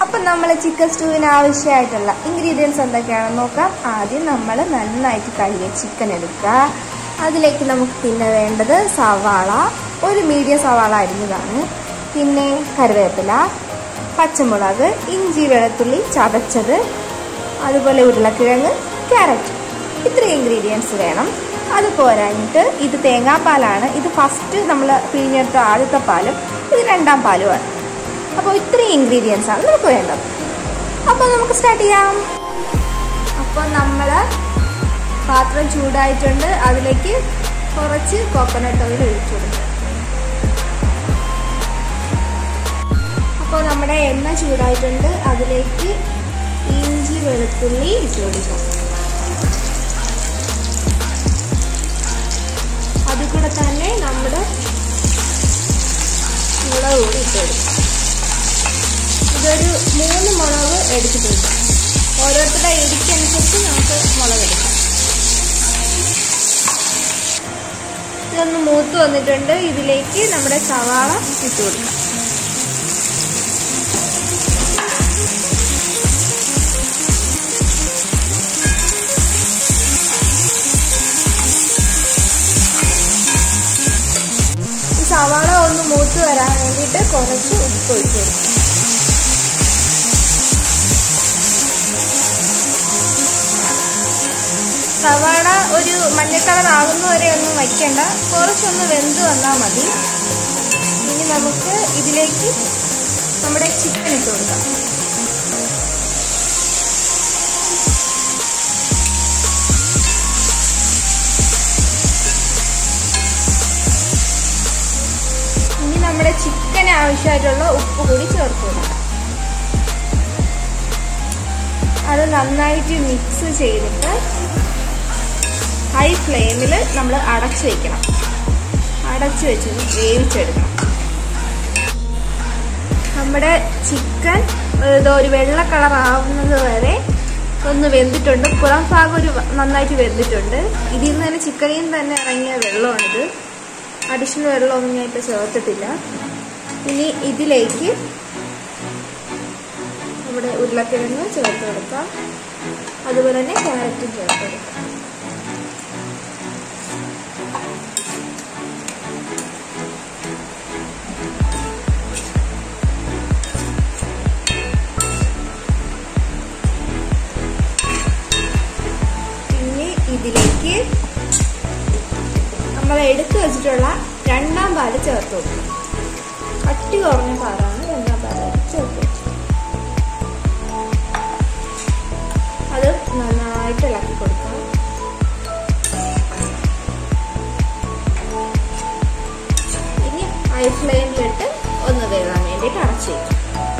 അപ്പം നമ്മൾ ചിക്കൻ സ്റ്റൂവിന് ആവശ്യമായിട്ടുള്ള ഇൻഗ്രീഡിയൻസ് എന്തൊക്കെയാണെന്ന് നോക്കാം ആദ്യം നമ്മൾ നന്നായിട്ട് കഴുകിയ ചിക്കൻ എടുക്കുക അതിലേക്ക് നമുക്ക് പിന്നെ വേണ്ടത് സവാള ഒരു മീഡിയം സവാള അരിഞ്ഞതാണ് പിന്നെ കറിവേപ്പില പച്ചമുളക് ഇഞ്ചി വെളുത്തുള്ളി ചതച്ചത് അതുപോലെ ഉരുളക്കിഴങ്ങ് ക്യാരറ്റ് ഇത്രയും ഇൻഗ്രീഡിയൻസ് വേണം അത് പോരാഞ്ഞിട്ട് ഇത് തേങ്ങാപ്പാലാണ് ഇത് ഫസ്റ്റ് നമ്മൾ പിഴിഞ്ഞെടുത്ത ആദ്യത്തെ പാലും ഇത് രണ്ടാം പാലുമാണ് അപ്പോൾ ഇത്രയും ഇൻഗ്രീഡിയൻസ് ആണ് നമുക്ക് വേണ്ടത് അപ്പോൾ നമുക്ക് സ്റ്റാർട്ട് ചെയ്യാം അപ്പോൾ നമ്മൾ പാത്രം ചൂടായിട്ടുണ്ട് അതിലേക്ക് കുറച്ച് കോക്കനട്ട് ഓയിൽ ഒഴിച്ചു കൊടുക്കുക അപ്പോൾ നമ്മുടെ എണ്ണ ചൂടായിട്ടുണ്ട് അതിലേക്ക് ഇഞ്ചി വെളുത്തുള്ളി ഇട്ട് കൊടുക്കാം അതിൽ കൂടെ തന്നെ നമ്മുടെ മുളക് കൂടി ഇട്ട് കൊടുക്കാം ഇതൊരു മൂന്ന് മുളക് എടുത്തിട്ടുണ്ട് ഓരോരുത്തരുടെ എരിക്കനുസരിച്ച് നമുക്ക് മുളക് എടുക്കാം ഇതൊന്ന് മൂത്ത് വന്നിട്ടുണ്ട് ഇതിലേക്ക് നമ്മുടെ സവാള ഇട്ട് കൊടുക്കാം ഈ സവാള ഒന്ന് മൂത്ത് വരാൻ വേണ്ടിയിട്ട് കുറച്ച് ഉപ്പ് ഒഴിച്ചു കൊടുക്കും സവാള ഒരു മഞ്ഞ കളർ ആകുന്നവരെ ഒന്നും വയ്ക്കണ്ട കുറച്ചൊന്ന് വെന്ത് വന്നാൽ മതി ഇനി നമുക്ക് ഇതിലേക്ക് നമ്മുടെ ചിക്കൻ ഇട്ട് കൊടുക്കാം ഇനി നമ്മുടെ ചിക്കന് ആവശ്യമായിട്ടുള്ള ഉപ്പ് കൂടി ചേർത്ത് കൊടുക്കാം അത് നന്നായിട്ട് മിക്സ് ചെയ്തിട്ട് ഹൈ ഫ്ലെയിമിൽ നമ്മൾ അടച്ചു വെക്കണം അടച്ചു വെച്ച് വേവിച്ചെടുക്കണം നമ്മുടെ ചിക്കൻ ഇത് ഒരു വെള്ള കളർ ആവുന്നത് വരെ ഒന്ന് വെന്തിട്ടുണ്ട് പുറം ഭാഗം ഒരു നന്നായിട്ട് വെന്തിട്ടുണ്ട് ഇതിൽ നിന്ന് തന്നെ ചിക്കനിൽ നിന്ന് തന്നെ ഇറങ്ങിയ വെള്ളമാണിത് അഡീഷണൽ വെള്ളമൊന്നും ഞാൻ ഇപ്പോൾ ചേർത്തിട്ടില്ല ഇനി ഇതിലേക്ക് നമ്മുടെ ഉരുളക്കിഴങ്ങ് ചേർത്ത് കൊടുക്കാം അതുപോലെ തന്നെ ക്യാരറ്റും ചേർത്ത് കൊടുക്കാം പിന്നെ ഇതിലേക്ക് നമ്മൾ എടുത്തു വെച്ചിട്ടുള്ള രണ്ടാം പാല് ചേർത്ത് കൊടുക്കും കട്ടി കുറഞ്ഞ പാലാണ് രണ്ടാം പാല് ചേർത്ത് വെച്ചത് അത് നന്നായിട്ട് ഇളക്കി കൊടുക്കാം ഇനി ഹൈ ഫ്ലെയിമിലിട്ട് ഒന്ന് വേകാൻ വേണ്ടിയിട്ട് അടച്ചു വയ്ക്കും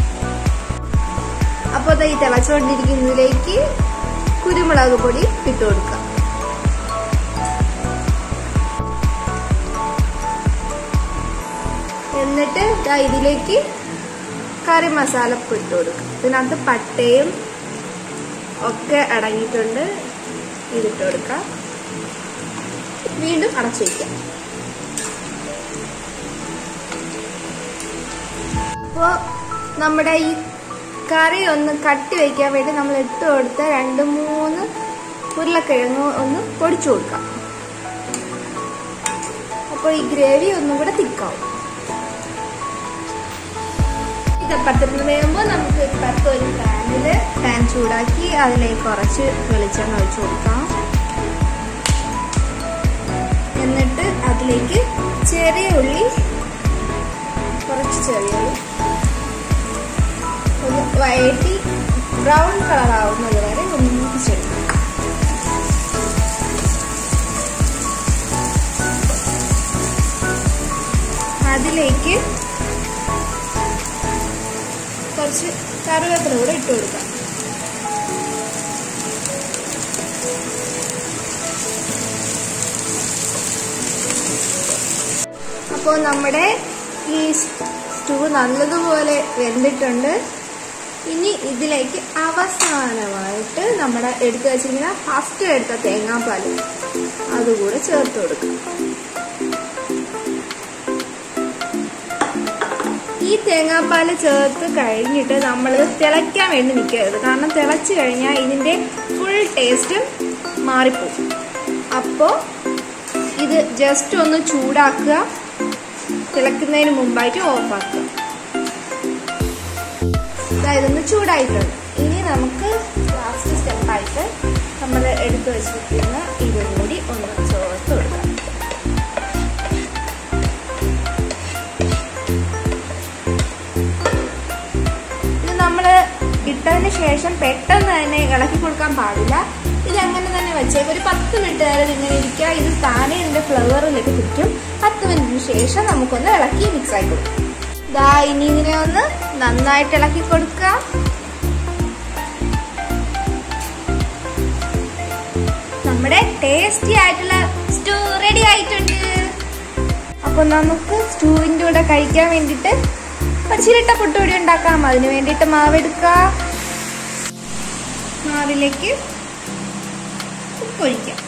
അപ്പോൾ ഈ തിളച്ചുകൊണ്ടിരിക്കുന്നതിലേക്ക് കുരുമുളക് പൊടി ഇട്ട് കൊടുക്കാം എന്നിട്ട് ഇതിലേക്ക് കറി മസാല ഇട്ട് കൊടുക്കും ഇതിനകത്ത് പട്ടയും ഒക്കെ അടങ്ങിയിട്ടുണ്ട് ഇതിട്ട് കൊടുക്കാം വീണ്ടും അടച്ചു വയ്ക്കാം അപ്പോൾ നമ്മുടെ ഈ കറി ഒന്ന് കട്ടി വയ്ക്കാൻ വേണ്ടി നമ്മൾ ഇട്ട് കൊടുത്ത രണ്ട് മൂന്ന് ഉരുളക്കിഴങ്ങ് ഒന്ന് പൊടിച്ചു കൊടുക്കാം അപ്പോൾ ഈ ഗ്രേവി ഒന്നും കൂടെ തിക്കാവും ഇതപ്പത്തിന് വേകുമ്പോൾ നമുക്ക് ഇപ്പുറത്ത് ഒരു പാനിൽ പാൻ ചൂടാക്കി അതിലേക്ക് കുറച്ച് വെളിച്ചെണ്ണ ഒഴിച്ചു കൊടുക്കാം എന്നിട്ട് അതിലേക്ക് ചെറിയ ഉള്ളി കുറച്ച് ചെറിയ ഉള്ളി ഒന്ന് വഴറ്റി ബ്രൗൺ കളർ ആവുന്നത് വരെ ഒന്ന് മൂപ്പിച്ചെടുക്കാം അതിലേക്ക് കുറച്ച് കറിവേപ്പില കൂടെ ഇട്ട് കൊടുക്കാം അപ്പോൾ നമ്മുടെ ഈ സ്റ്റൂ നല്ലതുപോലെ വെന്തിട്ടുണ്ട് ഇനി ഇതിലേക്ക് അവസാനമായിട്ട് നമ്മുടെ എടുത്തു വെച്ചിരിക്കുന്ന ഫസ്റ്റ് എടുത്ത തേങ്ങാപ്പാൽ അതുകൂടെ ചേർത്ത് കൊടുക്കും ഈ തേങ്ങാപ്പാൽ ചേർത്ത് കഴിഞ്ഞിട്ട് നമ്മൾ തിളയ്ക്കാൻ വേണ്ടി നിൽക്കരുത് കാരണം തിളച്ച് കഴിഞ്ഞാൽ ഇതിൻ്റെ ഫുൾ ടേസ്റ്റും മാറിപ്പോകും അപ്പോൾ ഇത് ജസ്റ്റ് ഒന്ന് ചൂടാക്കുക തിളക്കുന്നതിന് മുമ്പായിട്ട് ഓഫാക്കുക ഇതൊന്ന് ചൂടായിട്ടുണ്ട് ഇനി നമുക്ക് ലാസ്റ്റ് സ്റ്റെപ്പായിട്ട് നമ്മൾ എടുത്തു വെച്ചിരിക്കുന്ന ഇതും കൂടി ഒന്ന് ചേർത്ത് കൊടുക്കാം ഇത് നമ്മൾ ഇട്ടതിന് ശേഷം പെട്ടെന്ന് തന്നെ ഇളക്കി കൊടുക്കാൻ പാടില്ല ഇത് അങ്ങനെ തന്നെ വെച്ചേക്ക് ഒരു പത്ത് മിനിറ്റ് നേരം ഇങ്ങനെ ഇരിക്കുക ഇത് താനെ ഇതിന്റെ ഫ്ലവറിലേക്ക് പിടിക്കും പത്ത് മിനിറ്റിന് ശേഷം നമുക്കൊന്ന് ഇളക്കി മിക്സ് ആയി കൊടുക്കും ദാ ഇനി ഇതിനെ ഒന്ന് നന്നായിട്ട് ഇളക്കി കൊടുക്കുക നമ്മുടെ ടേസ്റ്റി ആയിട്ടുള്ള സ്റ്റൂ റെഡി ആയിട്ടുണ്ട് അപ്പൊ നമുക്ക് സ്റ്റൂവിൻ്റെ കൂടെ കഴിക്കാൻ വേണ്ടിയിട്ട് ഒരു ചിരട്ട പുട്ടുപൊടി ഉണ്ടാക്കാം അതിന് വേണ്ടിയിട്ട് മാവെടുക്കുക മാവിലേക്ക് ഉപ്പൊഴിക്കാം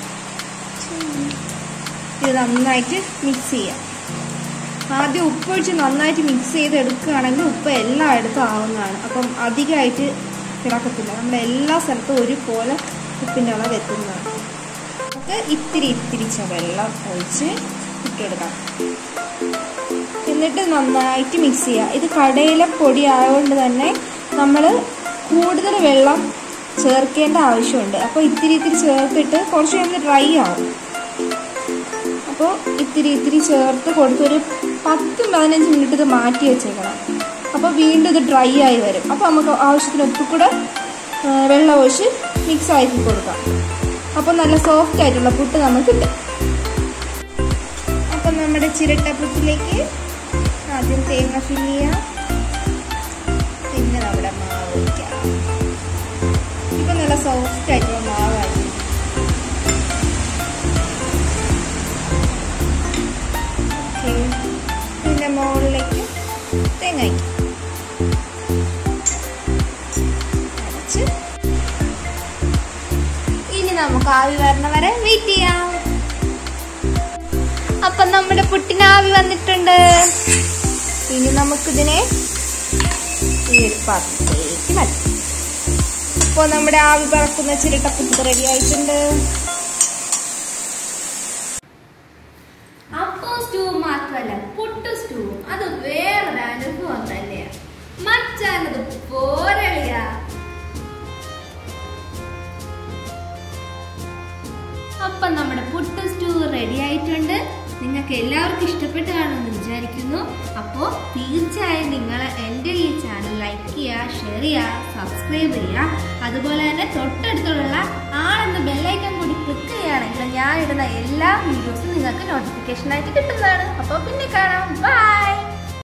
ഇത് നന്നായിട്ട് മിക്സ് ചെയ്യാം ആദ്യം ഉപ്പൊഴിച്ച് നന്നായിട്ട് മിക്സ് ചെയ്ത് എടുക്കുകയാണെങ്കിൽ ഉപ്പ് എല്ലായിടത്തും ആവുന്നതാണ് അപ്പം അധികമായിട്ട് കിടക്കത്തില്ല നമ്മുടെ എല്ലാ സ്ഥലത്തും ഒരുപോലെ ഉപ്പിൻ്റെ അളവ് എത്തുന്നതാണ് നമുക്ക് ഇത്തിരി ഇത്തിരിച്ച വെള്ളം ഒഴിച്ച് ഇട്ടെടുക്കാം എന്നിട്ട് നന്നായിട്ട് മിക്സ് ചെയ്യുക ഇത് കടയിലെ പൊടി ആയതുകൊണ്ട് തന്നെ നമ്മൾ കൂടുതൽ വെള്ളം ചേർക്കേണ്ട ആവശ്യമുണ്ട് അപ്പോൾ ഇത്തിരി ഇത്തിരി ചേർത്തിട്ട് കുറച്ച് കഴിയുമ്പോൾ ഡ്രൈ ആവും അപ്പോൾ ഇത്തിരി ഇത്തിരി ചേർത്ത് കൊടുത്തൊരു പത്തും പതിനഞ്ച് മിനിറ്റ് ഇത് മാറ്റി വെച്ചേക്കണം അപ്പോൾ വീണ്ടും ഇത് ഡ്രൈ ആയി വരും അപ്പോൾ നമുക്ക് ആവശ്യത്തിന് ഉപ്പ് കൂടെ ആ, വെള്ളം ഒഴിച്ച് മിക്സ് ആക്കി കൊടുക്കാം അപ്പോൾ നല്ല സോഫ്റ്റ് ആയിട്ടുള്ള പുട്ട് നമുക്ക് കിട്ടും അപ്പം നമ്മുടെ ചിരട്ടപ്പുട്ടിലേക്ക് ആദ്യം തേങ്ങ ഫില്ല് ചെയ്യാം പിന്നെ നമ്മുടെ മാവ് വയ്ക്കാം ഇപ്പം നല്ല സോഫ്റ്റ് ആയിട്ടുള്ള മാവായി ഓക്കെ പിന്നെ മുകളിലേക്ക് തേങ്ങ വയ്ക്കാം അടച്ച് ഇനി നമുക്ക് ആവി വരണ വരെ വെയിറ്റ് ചെയ്യാം അപ്പൊ നമ്മുടെ പുട്ടിന് ആവി വന്നിട്ടുണ്ട് ഇനി നമുക്കിതിനെ ഈ ഒരു പാത്രത്തിലേക്ക് മാറ്റാം അപ്പോൾ നമ്മുടെ ആവി പറക്കുന്ന ചിരട്ടപ്പുട്ട് റെഡി ആയിട്ടുണ്ട് അപ്പോ സ്റ്റൂ മാത്രമല്ല പുട്ടു സ്റ്റൂ അത് വേറൊരു അനുഭവം തന്നെയാണ് മച്ചാനത് പോരളിയാ അപ്പൊ നമ്മുടെ പുട്ട് സ്റ്റൂ റെഡി ആയിട്ടുണ്ട് നിങ്ങൾക്ക് എല്ലാവർക്കും ഇഷ്ടപ്പെട്ട് കാണുമെന്ന് വിചാരിക്കുന്നു അപ്പോൾ തീർച്ചയായും നിങ്ങൾ എൻ്റെ ഈ ചാനൽ ലൈക്ക് ചെയ്യുക ഷെയർ ചെയ്യുക സബ്സ്ക്രൈബ് ചെയ്യുക അതുപോലെ തന്നെ തൊട്ടടുത്തുള്ള ആളെന്ന ബെല്ലൈക്കൺ കൂടി ക്ലിക്ക് ചെയ്യുകയാണെങ്കിൽ ഞാൻ ഇടുന്ന എല്ലാ വീഡിയോസും നിങ്ങൾക്ക് നോട്ടിഫിക്കേഷനായിട്ട് കിട്ടുന്നതാണ് അപ്പോൾ പിന്നെ കാണാം ബൈ